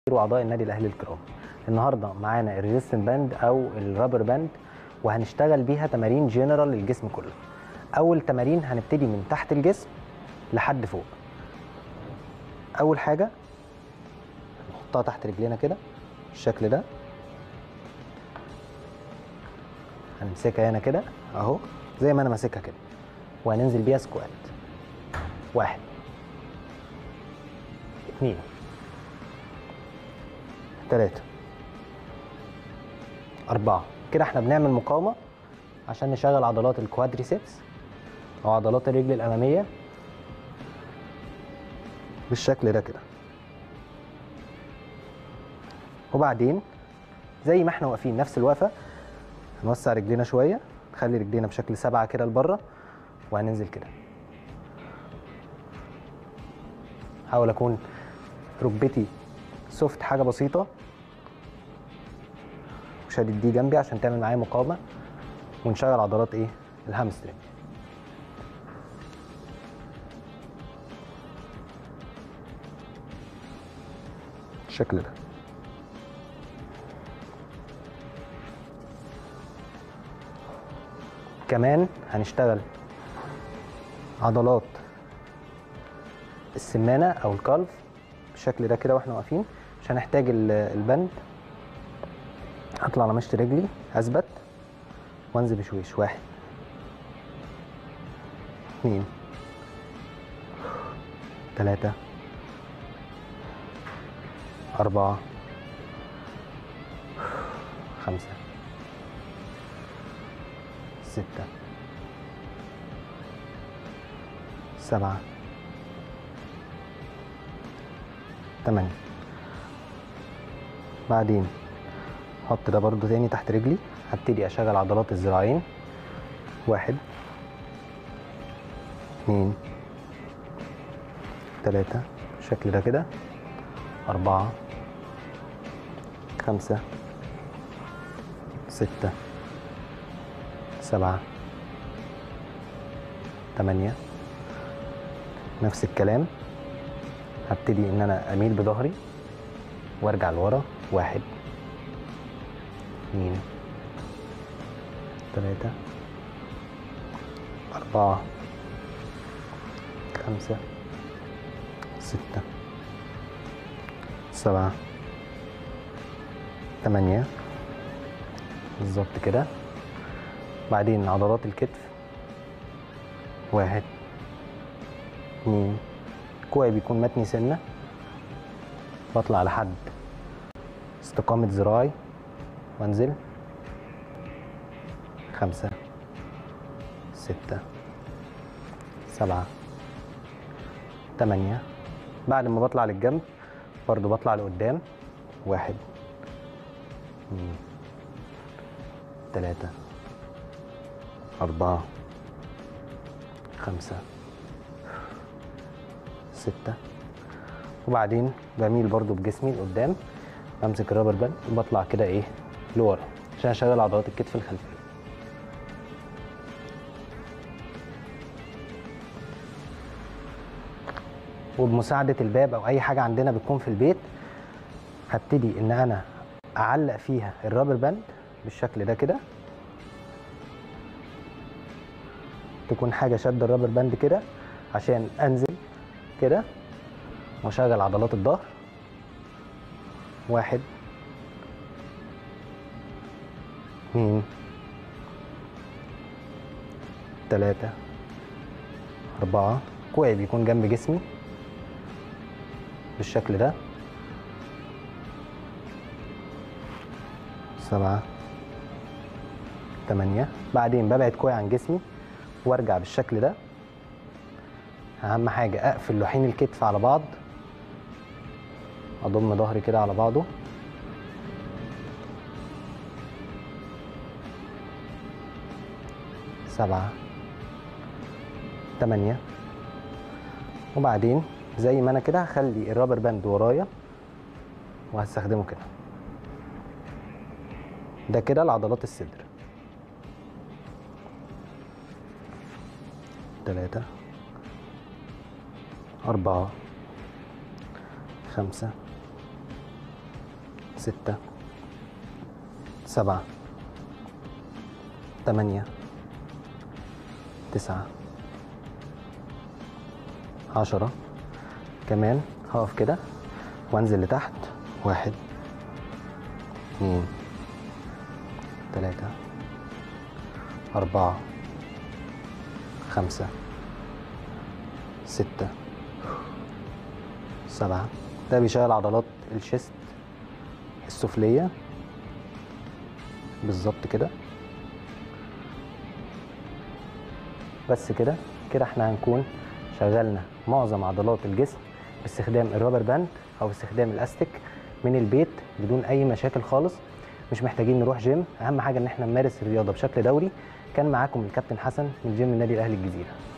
واعضاء النادي الاهلي الكرام النهارده معانا الريزيستنت باند او الرابر باند وهنشتغل بيها تمارين جنرال للجسم كله اول تمارين هنبتدي من تحت الجسم لحد فوق اول حاجه نحطها تحت رجلينا كده بالشكل ده هنمسكها هنا كده اهو زي ما انا ماسكها كده وهننزل بيها سكوات واحد اتنين تلاتة أربعة كده احنا بنعمل مقاومة عشان نشغل عضلات الكوادريسبس أو عضلات الرجل الأمامية بالشكل ده كده وبعدين زي ما احنا واقفين نفس الوقفة هنوسع رجلينا شوية نخلي رجلينا بشكل سبعة كده لبره وهننزل كده حاول أكون ركبتي سوفت حاجة بسيطة وشادد دي جنبي عشان تعمل معايا مقاومة ونشغل عضلات ايه الهامسترنج بالشكل ده كمان هنشتغل عضلات السمانة أو الكالف بالشكل ده كده واحنا واقفين مش هنحتاج ال- البند هطلع على مشط رجلي اثبت وانزل بشويش واحد اثنين ثلاثة أربعة خمسة ستة سبعة تمانية بعدين احط ده برضو تاني تحت رجلي هبتدي اشغل عضلات الذراعين واحد اتنين تلاتة بالشكل ده كده أربعة خمسة ستة سبعة تمانية نفس الكلام هبتدي ان انا اميل بظهري وارجع لورا واحد اتنين تلاتة أربعة خمسة ستة سبعة تمانية بالظبط كده بعدين عضلات الكتف واحد اتنين كوعي بيكون متني سنة بطلع لحد استقامة ذراعي وانزل خمسة ستة سبعة تمانية بعد ما بطلع للجنب برضو بطلع لقدام واحد اتنين تلاتة أربعة خمسة ستة وبعدين بميل برضو بجسمي لقدام بمسك الرابر باند وبطلع كده ايه لورا عشان اشغل عضلات الكتف الخلفيه وبمساعده الباب او اي حاجه عندنا بتكون في البيت هبتدي ان انا اعلق فيها الرابر باند بالشكل ده كده تكون حاجه شد الرابر باند كده عشان انزل كده واشغل عضلات الظهر واحد اتنين تلاتة أربعة كوعي بيكون جنب جسمي بالشكل ده سبعة تمانية بعدين ببعد كوعي عن جسمي وارجع بالشكل ده أهم حاجة أقفل لوحين الكتف على بعض أضم ظهري كده على بعضه سبعة تمانية وبعدين زي ما انا كده هخلي الرابر باند ورايا وهستخدمه كده ده كده لعضلات الصدر تلاتة أربعة خمسة ستة سبعة تمانية تسعة عشرة كمان هقف كده وانزل لتحت واحد اتنين تلاتة أربعة خمسة ستة سبعة ده بيشغل عضلات الشيست السفلية بالظبط كده بس كده كده احنا هنكون شغلنا معظم عضلات الجسم باستخدام الرابر باند او باستخدام الاستيك من البيت بدون اي مشاكل خالص مش محتاجين نروح جيم اهم حاجه ان احنا نمارس الرياضه بشكل دوري كان معاكم الكابتن حسن من جيم النادي الاهلي الجزيره